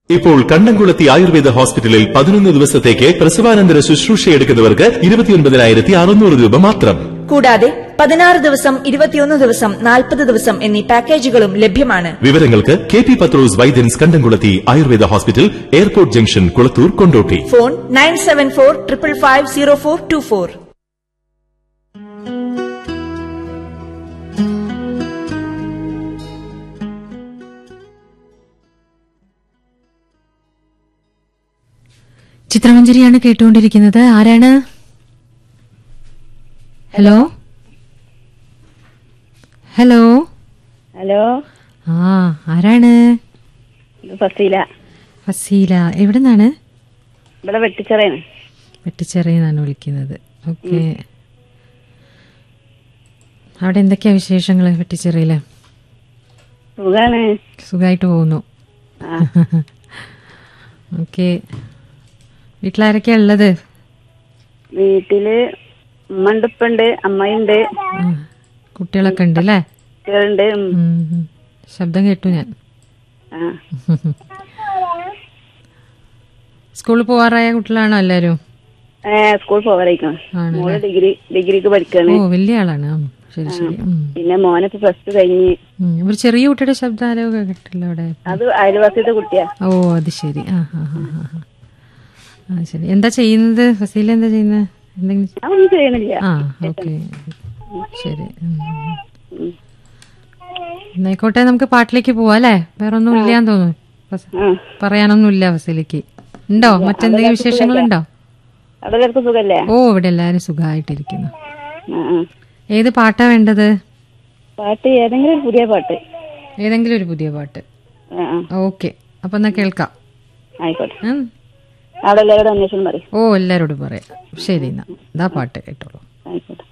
ഇപ്പോൾ കണ്ണംകുളത്തി ആയുർവേദ ഹോസ്പിറ്റലിൽ പതിനൊന്ന് ദിവസത്തേക്ക് പ്രസവാനന്തര ശുശ്രൂഷ എടുക്കുന്നവർക്ക് ഇരുപത്തിയൊൻപതിനായിരത്തി അറുന്നൂറ് രൂപ മാത്രം കൂടാതെ പതിനാറ് ദിവസം ഇരുപത്തിയൊന്ന് ദിവസം നാൽപ്പത് ദിവസം എന്നീ പാക്കേജുകളും ലഭ്യമാണ് വിവരങ്ങൾക്ക് K P Pathros Vaidyans Kandamkulathi Ayurveda hospital airport junction Kulathur Kondotty phone nine seven four triple five zero four two four ചിത്രമഞ്ജരിയാണ് കേട്ടുകൊണ്ടിരിക്കുന്നത് ആരാണ് ഹലോ ഹലോ ഹലോ ആ ആരാണ് ഇത് ഫസീല ഫസീല എവിടെ നിന്നാണ് ഇവിടെ വെട്ടിച്ചറയാണ് വെട്ടിച്ചെറിയെന്നാണ് വിളിക്കുന്നത് ഓക്കെ അവിടെ എന്തൊക്കെയാ വിശേഷങ്ങൾ വെട്ടിച്ചെറിയില് സുഖാണ് സുഖമായിട്ട് പോകുന്നു ആ. ഓക്കെ വീട്ടിലാരൊക്കെയാ ഉള്ളത് വീട്ടില് ഉമ്മ ഉണ്ട് ഉപ്പ ഉണ്ട് അമ്മയുണ്ട് ആ, കുട്ടികളൊക്കെ ഉണ്ട് അല്ലേ കുട്ടികളുണ്ട് ഉം. ഉം, ഉം. ശബ്ദം കേട്ടു ഞാൻ ആ. സ്കൂളിൽ പോവാറായ കുട്ടികളാണോ എല്ലാരും ഏ, സ്കൂൾ പോകാറായിക്കണം ആണല്ലേ? മോള് ഡിഗ്രി ഡിഗ്രിക്ക് പഠിക്കാണ് ഓ വലിയ ആളാണ് ആ, ശരി ശരി ഉം. പിന്നെ മോനൊക്കെ പ്ലസ് ടു കഴിഞ്ഞ് ഉം. ഒരു ചെറിയ കുട്ടിയുടെ ശബ്ദം ആരോ കേട്ടില്ല അവിടെ അത് അയൽവാസിയുടെ കുട്ടിയാ ഓ അത് ശരി ആ ആ ആ ആ, ആ. ആ ശരി എന്താ ചെയ്യുന്നത് ഫസീല എന്താ ചെയ്യുന്നത് എന്തെങ്കിലും അവനൊന്നും ചെയ്യണില്ല ആ ഓക്കെ ശരി ഉം. ഉം. എന്നായിക്കോട്ടെ നമുക്ക് പാട്ടിലേക്ക് പോവാം അല്ലേ വേറെ ഒന്നും ഇല്ലാന്ന് തോന്നുന്നു ഫസ- ആ. പറയാനൊന്നും ഇല്ല ഫസീലയ്ക്ക് ഉണ്ടോ മറ്റെന്തെങ്കിലും വിശേഷങ്ങളുണ്ടോ അവിടെ എല്ലാവർക്കും സുഖല്ലേ ഓ ഇവിടെ എല്ലാരും സുഖമായിട്ടിരിക്കുന്നു ആ, ആ. ഏത് പാട്ടാ വേണ്ടത് പാട്ട് ഏതെങ്കിലും ഒരു പുതിയ പാട്ട് ഏതെങ്കിലും ഒരു പുതിയ പാട്ട് ആ, ആ. ഓക്കെ അപ്പൊ എന്നാ കേൾക്കാം ആയിക്കോട്ടെ ഉം. അവിടെ എല്ലാവരോടും അന്വേഷണം പറയും ഓ എല്ലാരോടും പറയാം ശരി എന്നാ ഇതാ പാട്ട് കേട്ടോളൂ ആയിക്കോട്ടെ